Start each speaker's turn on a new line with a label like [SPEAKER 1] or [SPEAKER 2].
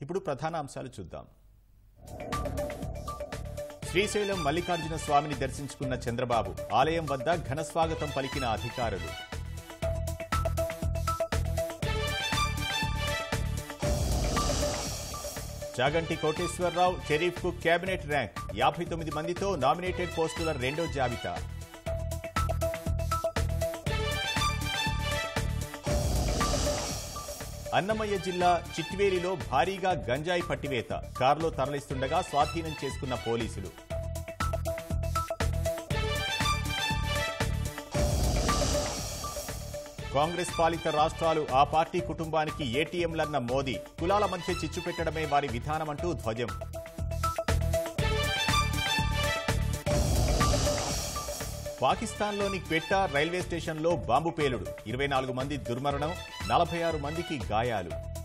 [SPEAKER 1] ఇప్పుడు ప్రధాన అంశాలు చూద్దాం శ్రీశైలం మల్లికార్జున స్వామిని దర్శించుకున్న చంద్రబాబు ఆలయం వద్ద ఘన స్వాగతం పలికిన అధికారులు చాగంటి కోటేశ్వరరావు షరీఫ్ కు కేబినెట్ ర్యాంక్ యాభై తొమ్మిది మందితో నామినేటెడ్ పోస్టుల రెండో జాబితా అన్నమయ్య జిల్లా చిట్వేలిలో భారీగా గంజాయి పట్టివేత కారులో తరలిస్తుండగా స్వాధీనం చేసుకున్న పోలీసులు కాంగ్రెస్ పాలిత రాష్ట్రాలు ఆ పార్టీ కుటుంబానికి ఏటీఎంలన్న మోదీ కులాల మధ్య చిచ్చు పెట్టడమే వారి విధానమంటూ ధ్వజం పాకిస్తాన్లోని క్వెట్టా రైల్వే స్టేషన్లో బాంబు పేలుడు ఇరవై నాలుగు మంది దుర్మరణం నలభై ఆరు మందికి గాయాలు